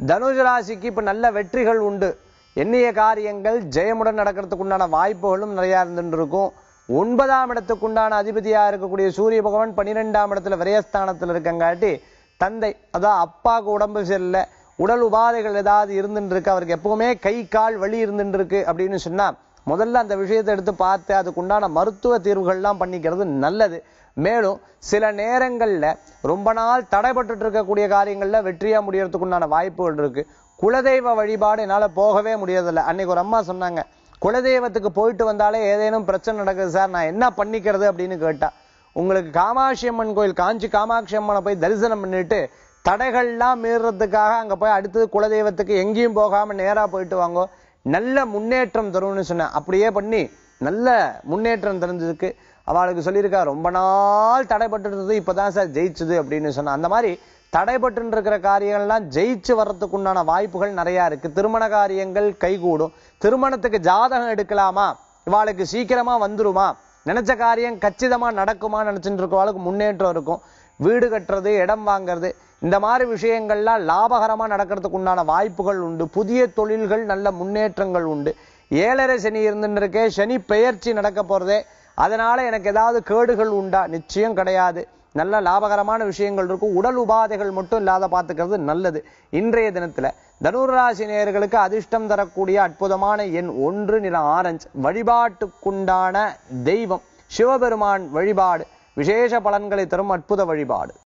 தனுசு ராசிக்கு இப்ப நல்ல வெற்றிகள் உண்டு எண்ணிய காரியங்கள் ஜெயமுடன் நடக்கிறதுக்கு உண்டான வாய்ப்புகளும் நிறைய இருந்துட்டு இருக்கும் ஒன்பதாம் இடத்துக்கு உண்டான அதிபதியா இருக்கக்கூடிய சூரிய பகவான் பன்னிரெண்டாம் இடத்துல விரயஸ்தானத்துல இருக்கங்காட்டி தந்தை அதான் அப்பாவுக்கு உடம்பு சரியில்லை உடல் உபாதைகள் ஏதாவது இருந்துட்டு இருக்கு அவருக்கு எப்பவுமே கை கால் வலி இருந்துட்டு இருக்கு அப்படின்னு சொன்னா முதல்ல அந்த விஷயத்தை எடுத்து பார்த்து அதுக்கு உண்டான மருத்துவ தீர்வுகள்லாம் பண்ணிக்கிறது நல்லது மேலும் சில நேரங்கள்ல ரொம்ப நாள் தடைபட்டுட்டு இருக்கக்கூடிய காரியங்கள்ல வெற்றியா முடியறதுக்கு உண்டான வாய்ப்புகள் இருக்கு குலதெய்வ வழிபாடு என்னால போகவே முடியறதில்ல அன்னைக்கு ஒரு அம்மா சொன்னாங்க குலதெய்வத்துக்கு போயிட்டு வந்தாலே ஏதேனும் பிரச்சனை நடக்குது சார் நான் என்ன பண்ணிக்கிறது அப்படின்னு கேட்டா உங்களுக்கு காமாட்சி அம்மன் கோயில் காஞ்சி காமாட்சி அம்மனை போய் தரிசனம் பண்ணிட்டு தடைகள்லாம் மீறுறதுக்காக அங்க போய் அடுத்தது குலதெய்வத்துக்கு எங்கேயும் போகாம நேரா போயிட்டு வாங்கோ நல்ல முன்னேற்றம் தரும்னு சொன்னேன் அப்படியே பண்ணி நல்ல முன்னேற்றம் தெரிஞ்சதுக்கு அவளுக்கு சொல்லியிருக்கா ரொம்ப நாள் தடைபட்டு இருந்தது இப்பதான் சார் ஜெயிச்சுது அப்படின்னு சொன்னா அந்த மாதிரி தடைபட்டு இருக்கிற காரியங்கள்லாம் ஜெயிச்சு வர்றதுக்கு உண்டான வாய்ப்புகள் நிறைய இருக்கு திருமண காரியங்கள் கைகூடும் திருமணத்துக்கு ஜாதகம் எடுக்கலாமா இவாளுக்கு சீக்கிரமா வந்துருமா நினைச்ச காரியம் கச்சிதமா நடக்குமா நினைச்சுட்டு இருக்கவாளுக்கு முன்னேற்றம் இருக்கும் வீடு கட்டுறது இடம் வாங்குறது இந்த மாதிரி விஷயங்கள்லாம் லாபகரமா நடக்கிறதுக்கு உண்டான வாய்ப்புகள் உண்டு புதிய தொழில்கள் நல்ல முன்னேற்றங்கள் உண்டு ஏழரை சனி இருந்துட்டு இருக்கே சனி பெயர்ச்சி நடக்க போறதே அதனால எனக்கு ஏதாவது கேடுகள் உண்டா நிச்சயம் கிடையாது நல்ல லாபகரமான விஷயங்கள் இருக்கும் உடல் உபாதைகள் மட்டும் இல்லாத பார்த்துக்கிறது நல்லது இன்றைய தினத்துல தனுர் ராசி நேயர்களுக்கு அதிர்ஷ்டம் தரக்கூடிய அற்புதமான எண் ஒன்று நிற ஆரஞ்சு வழிபாட்டுக்குண்டான தெய்வம் சிவபெருமான் வழிபாடு விசேஷ பலன்களை தரும் அற்புத வழிபாடு